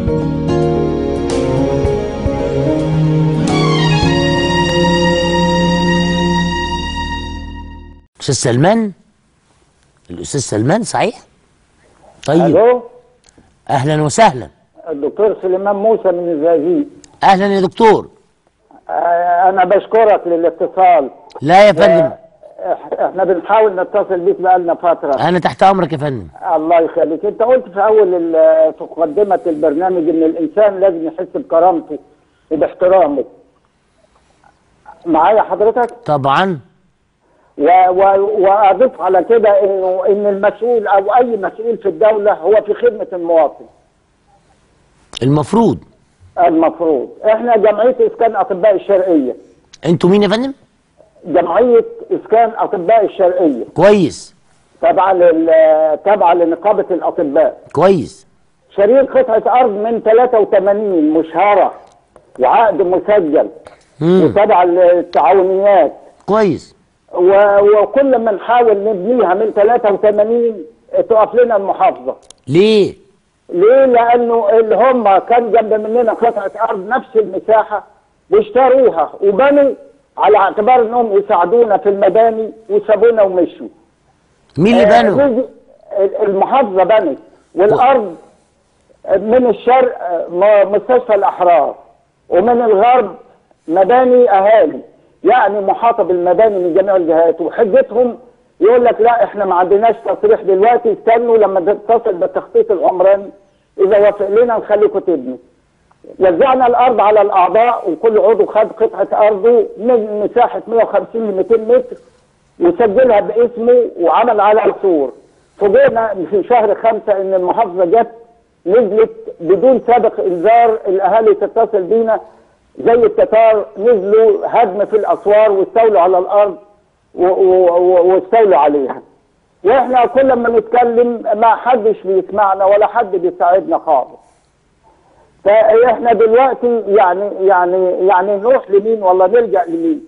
استاذ سلمان الاستاذ سلمان صحيح طيب الو اهلا وسهلا الدكتور سليمان موسى من الزقازيق اهلا يا دكتور آه، انا بشكرك للاتصال لا يا فندم إح- احنا بنحاول نتصل بيك بقالنا فتره انا تحت امرك يا فندم الله يخليك انت قلت في اول ال- في مقدمه البرنامج ان الانسان لازم يحس بكرامته وباحترامه معايا حضرتك طبعا و- و- واضيف على كده انه ان المسؤول او اي مسؤول في الدوله هو في خدمه المواطن المفروض المفروض احنا جمعيه اسكان اطباء الشرقيه انتوا مين يا فندم جمعيه اسكان اطباء الشرقيه كويس تابعه لل تابعه لنقابه الاطباء كويس شارين قطعه ارض من 83 مشهره وعقد مسجل مم. وتابعه للتعاونيات كويس و- وكل ما نحاول نبنيها من 83 تقف لنا المحافظه ليه ليه؟ لانه اللي هم كان جنب مننا قطعه ارض نفس المساحه واشتروها وبنوا على اعتبار انهم يساعدونا في المباني وسابونا ومشوا. مين اللي آه، بنوا نيجي- المحافظه بنت والارض من الشرق آه، م- مستشفى الاحرار ومن الغرب مباني اهالي يعني محاطه بالمباني من جميع الجهات وحجتهم يقول لك لا احنا ما عندناش تصريح دلوقتي استنوا لما تتصل بالتخطيط العمراني اذا وافق لنا نخليكم تبنوا. وزعنا الارض على الاعضاء وكل عضو خد قطعه ارضه من مساحه 150 ل 200 متر وسجلها باسمه وعمل على سور فوجئنا في شهر خمسة ان المحافظة جت نزلت بدون سابق انذار الاهالي تتصل بينا زي التتار نزلوا هدم في الاسوار واستولوا على الارض و- و- و- واستولوا عليها واحنا كل ما نتكلم ما حدش بيسمعنا ولا حد بيساعدنا خالص فاحنا دلوقتي يعني يعني يعني نروح لمين ولا نلجا لمين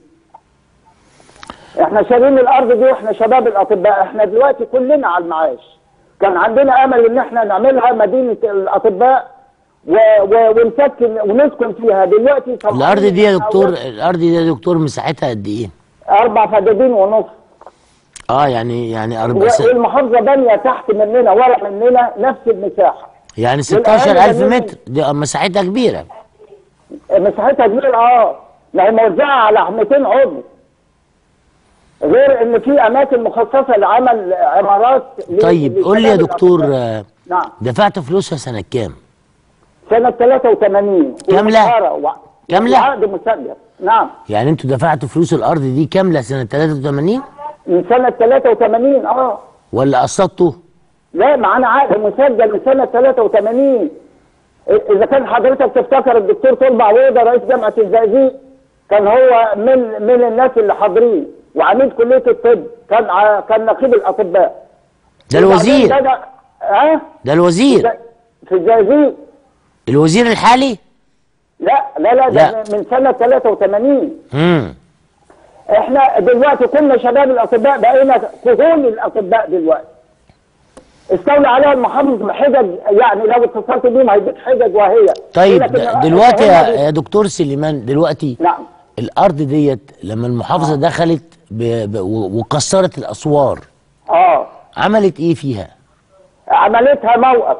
احنا شارين الارض دي واحنا شباب الاطباء احنا دلوقتي كلنا على المعاش كان عندنا امل ان احنا نعملها مدينه الاطباء و... و... ونسكن ونسكن فيها دلوقتي طبعاً الارض دي يا دكتور الارض دي يا دكتور مساحتها قد ايه اربع فدادين ونص اه يعني يعني أربع و- س... والمحافظه بانيه تحت مننا ورا مننا نفس المساحه يعني والأقل 16000 جميل. متر دي مساحتها كبيره مساحتها كبيره اه ما هي موزعه على 200 عضو غير ان في اماكن مخصصه لعمل عمارات ل- طيب قول لي يا لشباب دكتور الأطباء. آه، نعم دفعت فلوسها سنه كام سنه 83 كاملة؟ ومشهرة و... كاملة؟ وعقد مسجل نعم يعني انتوا دفعتوا فلوس الارض دي كامله سنه 83 من سنه 83 اه ولا قسطتوا لا معانا عقد مسجل من سنه 83 إ- اذا كان حضرتك تفتكر الدكتور طلبة عويضه رئيس جامعه الزقازيق كان هو من من الناس اللي حاضرين وعميد كليه الطب كان ع- كان نقيب الاطباء ده الوزير وبعدين بدأ اه ده الوزير في الزقازيق الوزير الحالي لا لا لا, لا. ده من سنه 83 امم احنا دلوقتي كنا شباب الاطباء بقينا كهون الاطباء دلوقتي استولى عليها المحافظ بحجج يعني لو اتصلت بيهم هيديك حجج وهي طيب يقول لك د- إن دلوقتي يا الحكومة دي- يا دكتور سليمان دلوقتي نعم الارض ديت لما المحافظه دخلت ب... ب... و- وكسرت الاسوار اه عملت ايه فيها عملتها موقف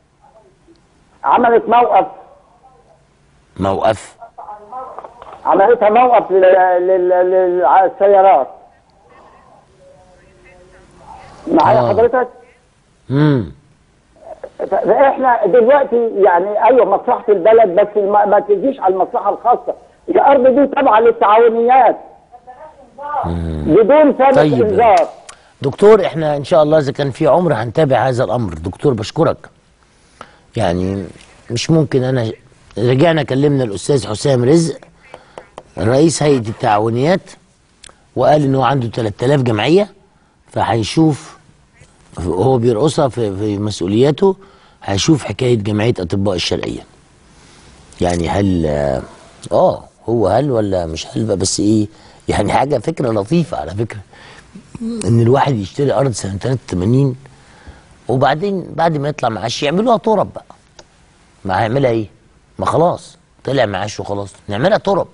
عملت موقف موقف عملتها موقف لل- لل- للسيارات معايا آه. حضرتك امم فاحنا دلوقتي يعني ايوه مصلحه البلد بس ما, ما تجيش على المصلحه الخاصه الارض دي تابعه للتعاونيات بدون سابق طيب. انذار دكتور احنا ان شاء الله اذا كان في عمر هنتابع هذا الامر دكتور بشكرك يعني مش ممكن انا رجعنا كلمنا الاستاذ حسام رزق رئيس هيئه التعاونيات وقال ان هو عنده 3000 جمعيه فهيشوف هو بيرقصها في, في مسؤولياته هيشوف حكايه جمعيه اطباء الشرقيه يعني هل اه هو هل ولا مش هل بقى بس ايه يعني حاجه فكره لطيفه على فكره ان الواحد يشتري ارض سنه 83 وبعدين بعد ما يطلع معاش يعملوها تراب بقى ما هيعملها ايه ما خلاص طلع معاش وخلاص نعملها ترب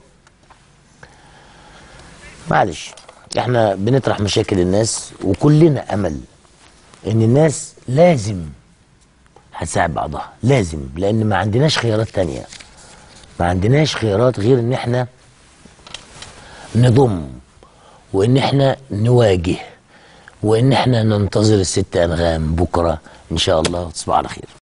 معلش احنا بنطرح مشاكل الناس وكلنا امل ان الناس لازم هتساعد بعضها لازم لان ما عندناش خيارات تانية ما عندناش خيارات غير ان احنا نضم وان احنا نواجه وان احنا ننتظر الست انغام بكره ان شاء الله تصبح على خير